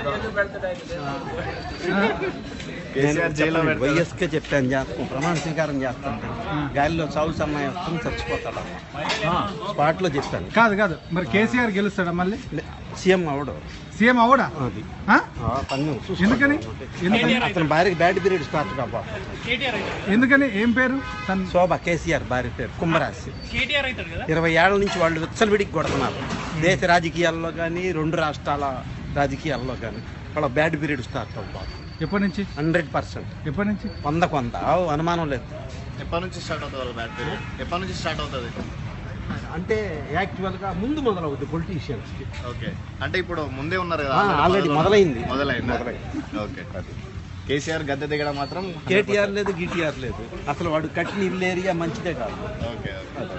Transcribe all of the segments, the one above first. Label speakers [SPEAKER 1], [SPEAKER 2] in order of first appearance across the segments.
[SPEAKER 1] కేసీఆర్ జైల్లో పెడతాడు.
[SPEAKER 2] వైఎస్కే చెప్పాను జాతకం ప్రమాణ స్వీకారం చేస్తాను గాలిలో చావు సన్నాయి వస్తుంది చచ్చిపోతాడు స్పాట్ లో చెప్పాను
[SPEAKER 3] కాదు కాదు మరి కేసీఆర్ గెలుస్తాడా మళ్ళీ
[SPEAKER 2] లే- సీఎం అవడు
[SPEAKER 3] సీఎం అవడా
[SPEAKER 2] అది
[SPEAKER 3] ఆ?
[SPEAKER 2] ఆ, పన్ను చూసుకో.
[SPEAKER 3] ఎందుకని ఎందుకని
[SPEAKER 2] అతని భార్యకి బ్యాడ్ పీరియడ్ స్టార్ట్ కాబా
[SPEAKER 3] ఎందుకని ఏం పేరు తన
[SPEAKER 2] శోభ కేసీఆర్ భార్య పేరు కుంభరాశి
[SPEAKER 4] కేటీఆర్ అవుతాడు కదా
[SPEAKER 2] ఇరవై ఏళ్ల నుంచి వాళ్ళు విచ్చలవిడికి కొడుతున్నారు దేశ రాజకీయాల్లో కానీ రెండు రాష్ట్రాల రాజకీయాల్లో కానీ వాళ్ళ బ్యాడ్ పీరియడ్ స్టార్ట్ అవ్వాలి
[SPEAKER 3] ఎప్పటి నుంచి
[SPEAKER 2] హండ్రెడ్ పర్సెంట్
[SPEAKER 3] ఎప్పటి నుంచి
[SPEAKER 2] వంద కొంత ఆవు, అనుమానం లేదు
[SPEAKER 1] ఎప్పటి నుంచి స్టార్ట్ అవుతుంది వాళ్ళ బ్యాట్ పీరియడ్ ఎప్పటి నుంచి స్టార్ట్ అవుతుంది
[SPEAKER 2] అంటే యాక్చువల్గా ముందు మొదలవుద్ది పొలిటీషియన్స్కి
[SPEAKER 1] ఓకే అంటే ఇప్పుడు ముందే ఉన్నారు కదా
[SPEAKER 2] ఆ, ఆల్రెడీ మొదలైంది.
[SPEAKER 1] మొదలైంది
[SPEAKER 2] మొదలైంది.
[SPEAKER 1] ఓకే కేసీఆర్ గద్దె దిగడం మాత్రం
[SPEAKER 2] కేటీఆర్ లేదు గిటిఆర్ లేదు అసలు వాడు కట్టిన ఇల్లు ఏరియా మంచిదే కాదు
[SPEAKER 1] ఓకే ఓకే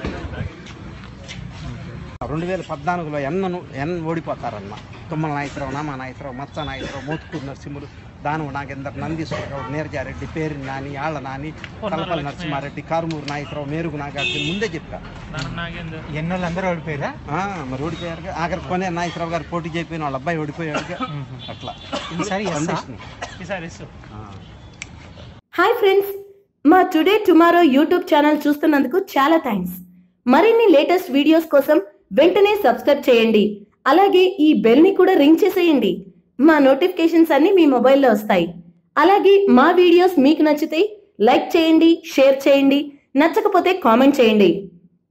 [SPEAKER 2] రెండు వేల పద్నాలుగులో ఎన్నను ఎన్ ఓడిపోతారన్న తుమ్మల నాయకరావు నామా నాయకరావు మచ్చ నాయకరావు మోత్కూరు నరసింహులు దానవ నాగేందర్ నందీశ్వరరావు నీరజారెడ్డి పేరు నాని ఆళ్ళ నాని కలపల నరసింహారెడ్డి కారుమూరు నాయకరావు మేరుగు నాగార్జున ముందే చెప్పా
[SPEAKER 4] నాగేందర్
[SPEAKER 3] ఎన్నోళ్ళు అందరూ ఓడిపోయారా
[SPEAKER 2] ఆ, మరి ఓడిపోయారుగా ఆఖరి కొనే నాయకరావు గారు పోటీ చేయకపోయిన వాళ్ళ అబ్బాయి ఓడిపోయాడుగా అట్లా కండిషన్.
[SPEAKER 4] ఈసారి ఇస్తూ
[SPEAKER 2] ఆ.
[SPEAKER 5] హాయ్ ఫ్రెండ్స్ మా టుడే టుమారో యూట్యూబ్ ఛానల్ చూస్తున్నందుకు చాలా థ్యాంక్స్ మరిన్ని లేటెస్ట్ వీడియోస్ కోసం వెంటనే సబ్స్క్రైబ్ చేయండి అలాగే ఈ బెల్ ని కూడా రింగ్ చేసేయండి మా నోటిఫికేషన్స్ అన్ని మీ మొబైల్లో వస్తాయి అలాగే మా వీడియోస్ మీకు నచ్చితే లైక్ చేయండి షేర్ చేయండి నచ్చకపోతే కామెంట్ చేయండి